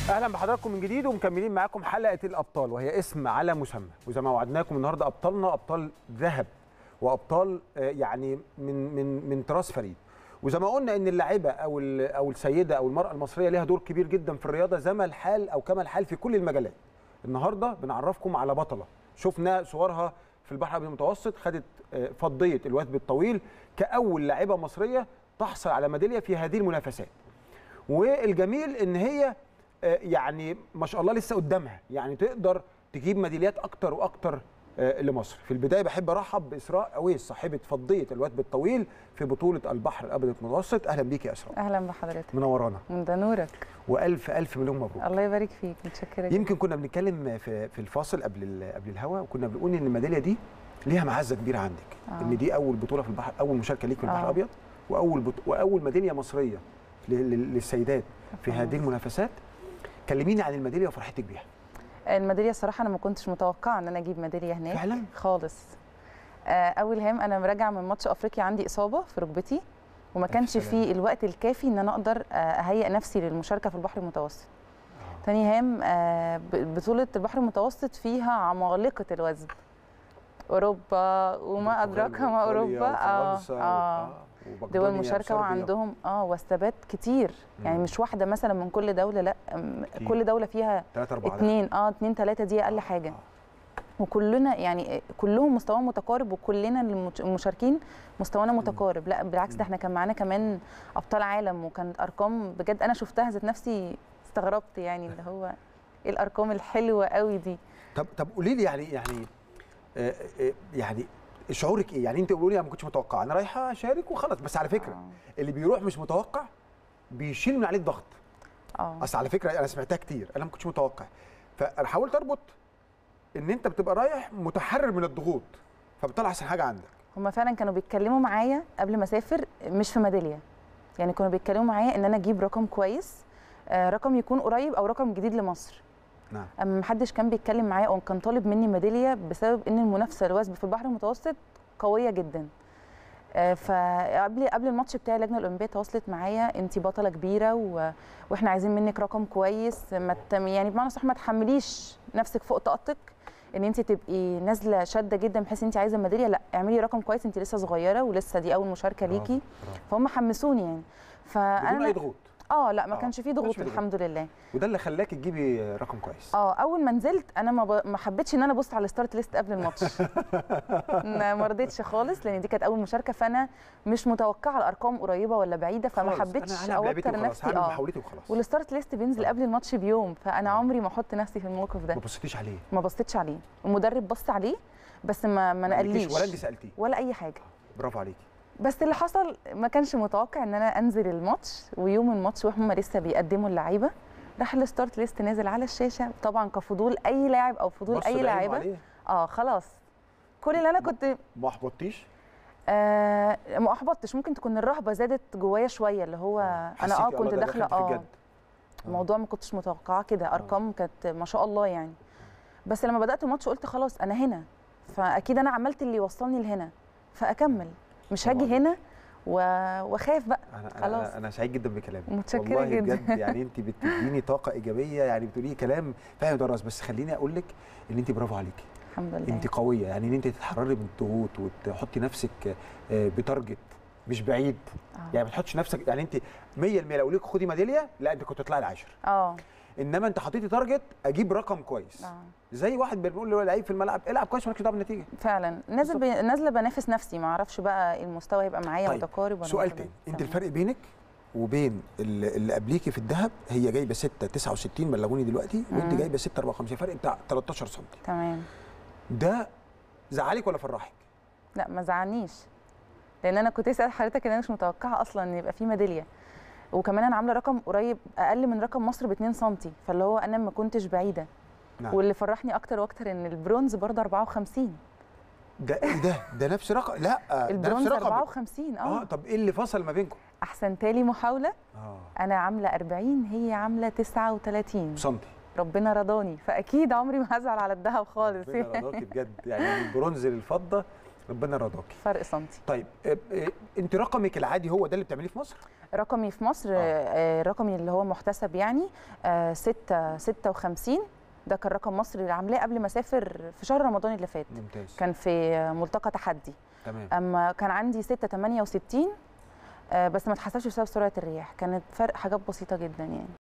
اهلا بحضراتكم من جديد ومكملين معاكم حلقه الابطال وهي اسم على مسمى وزي ما وعدناكم النهارده ابطالنا ابطال ذهب وابطال آه، يعني من من من تراث فريد وزي ما قلنا ان اللاعبه او ال- او السيده او المراه المصريه ليها دور كبير جدا في الرياضه زي ما الحال او كما الحال في كل المجالات النهارده بنعرفكم على بطله شفنا صورها في البحر الابيض المتوسط خدت آه، فضيه الوثب الطويل كاول لاعبه مصريه تحصل على ميداليه في هذه المنافسات والجميل ان هي آه، يعني ما شاء الله لسه قدامها يعني تقدر تجيب ميداليات اكتر واكتر آه، لمصر في البدايه بحب ارحب باسراء اويس صاحبه فضيه الوثب الطويل في بطوله البحر الابيض المتوسط اهلا بيك يا اسراء اهلا بحضرتك منورانا من ده نورك والف الف مليون مبروك الله يبارك فيك متشكره جدا يمكن كنا بنتكلم في في الفاصل قبل ال- قبل الهوا وكنا بنقول ان الميداليه دي ليها معزه كبيره عندك آه. ان دي اول بطوله في البحر اول مشاركه ليك في البحر آه. الابيض واول بط... واول ميداليه مصريه ل- ل- للسيدات في آه. هذه المنافسات كلميني عن الميداليه وفرحتك بيها الميداليه الصراحه انا ما كنتش متوقعه ان انا اجيب ميداليه هناك فعلا خالص آه، اول هام انا راجعه من ماتش افريقيا عندي اصابه في ركبتي وما ألف كانش سلامة. فيه الوقت الكافي ان انا اقدر آه، اهيئ نفسي للمشاركه في البحر المتوسط تاني هام آه، ب- بطوله البحر المتوسط فيها عمالقه الوزن اوروبا وما ادراك ما اوروبا اه اه دول مشاركه وعندهم اه وثبات كتير يعني مم. مش واحده مثلا من كل دوله لا أم، كتير. كل دوله فيها ثلاثة أربعة اتنين اه اتنين تلاته دي اقل حاجه وكلنا يعني كلهم مستواهم متقارب وكلنا المش- المشاركين مستوانا متقارب لا بالعكس ده احنا كان معانا كمان ابطال عالم وكانت ارقام بجد انا شفتها ذات نفسي استغربت يعني اللي هو ايه الارقام الحلوه قوي دي طب طب قولي لي يعني يعني آه آه يعني شعورك ايه؟ يعني انت قولي لي انا ما كنتش متوقع انا رايحه اشارك وخلاص بس على فكره آه. اللي بيروح مش متوقع بيشيل من عليه الضغط اه اصل على فكره انا سمعتها كتير انا ما كنتش متوقع فانا حاولت اربط ان انت بتبقى رايح متحرر من الضغوط فبتطلع احسن حاجه عندك هما فعلا كانوا بيتكلموا معايا قبل ما اسافر مش في ميداليه يعني كانوا بيتكلموا معايا ان انا اجيب رقم كويس آه، رقم يكون قريب او رقم جديد لمصر نعم اما محدش كان بيتكلم معايا او كان طالب مني ميداليه بسبب ان المنافسه الوثب في البحر المتوسط قويه جدا آه، فقبل قبل الماتش بتاعي اللجنه الاولمبيه تواصلت معايا انت بطله كبيره و... واحنا عايزين منك رقم كويس ما ت... يعني بمعنى صح ما تحمليش نفسك فوق طاقتك ان انت تبقي نازله شاده جدا بحيث انت عايزه ميداليه لا اعملي رقم كويس انت لسه صغيره ولسه دي اول مشاركه برافو، ليكي برافو. فهم حمسوني يعني بدون فانا اي ضغوط اه لا ما آه، كانش فيه ما كانش ضغوط فيه ضغوط. الحمد لله وده اللي خلاك تجيبي رقم كويس اه اول ما نزلت انا ما, ب... ما حبيتش ان انا ابص على الستارت ليست قبل الماتش ما ما رضيتش خالص لان دي كانت اول مشاركه فانا مش متوقعه الارقام قريبه ولا بعيده فما خالص. حبيتش انا هلعب لعبتي اوتر وخلاص نفسي هعمل اه محاولتي وخلاص والستارت ليست بينزل آه. قبل الماتش بيوم فانا آه. عمري ما احط نفسي في الموقف ده ما بصيتيش عليه ما بصيتش عليه المدرب بص عليه بس ما ما ما قالكيش نقليش ولا انت سالتيه ولا اي حاجه برافو عليكي بس اللي حصل ما كانش متوقع ان انا انزل الماتش ويوم الماتش وهم لسه بيقدموا اللعيبه راح الستارت ليست نازل على الشاشه طبعا كفضول اي لاعب او فضول بصوا اي ده عينه لاعبه عليه. اه خلاص كل اللي انا كنت ما احبطتيش آه ما احبطتش ممكن تكون الرهبه زادت جوايا شويه اللي هو انا اه حسيتي كنت ده داخله دخلت في اه الجد. الموضوع ما كنتش متوقعه كده ارقام كانت ما شاء الله يعني بس لما بدات الماتش قلت خلاص انا هنا فاكيد انا عملت اللي يوصلني لهنا فاكمل مش برافو هاجي هنا و- واخاف بقى انا خلاص. انا انا سعيد جدا بكلامك متشكرة والله جدا. بجد يعني انت بتديني طاقه ايجابيه يعني بتقولي كلام فاهم درس بس خليني اقول لك ان انت برافو عليكي الحمد لله انت قويه يعني ان انت تتحرري من الضغوط وتحطي نفسك آه، بتارجت مش بعيد آه. يعني ما تحطش نفسك يعني انت 100% لو قالوا لك خدي ميداليه لا انت كنت تطلعي العاشر اه انما انت حطيتي تارجت اجيب رقم كويس اه زي واحد بنقول له لعيب في الملعب العب كويس مالكش دعوه بالنتيجه فعلا نازل ب... نازله بنافس نفسي ما اعرفش بقى المستوى هيبقى معايا طيب، متقارب ولا سؤال متباين. تاني انت تمام. الفرق بينك وبين اللي اللي قبليكي في الذهب هي جايبه 6 69 بلغوني دلوقتي وانت مم. جايبه 6 54 فرق بتاع 13 سم تمام ده زعلك ولا فرحك؟ لا ما زعلنيش لان انا كنت اسال حضرتك ان انا مش متوقعه اصلا ان يبقى في ميداليه وكمان انا عامله رقم قريب اقل من رقم مصر ب 2 سم فاللي هو انا ما كنتش بعيده نعم واللي فرحني اكتر واكتر ان البرونز برضه 54 ده ايه ده؟ ده نفس رقم لا ده نفس البرونز رقم 54 اه اه طب ايه اللي فصل ما بينكم؟ احسن تالي محاوله اه انا عامله 40 هي عامله 39 سنتي ربنا رضاني فاكيد عمري ما هزعل على الذهب خالص ربنا رضاكي بجد يعني من البرونز للفضه ربنا رضاكي فرق سنتي طيب آه، آه، انت رقمك العادي هو ده اللي بتعمليه في مصر رقمي في مصر آه. آه. رقمي اللي هو محتسب يعني آه 6 56 ده كان رقم مصر اللي عاملاه قبل ما اسافر في شهر رمضان اللي فات ممتاز كان في ملتقى تحدي تمام اما كان عندي 6 68 آه بس ما اتحسبش بسبب سرعه الرياح كانت فرق حاجات بسيطه جدا يعني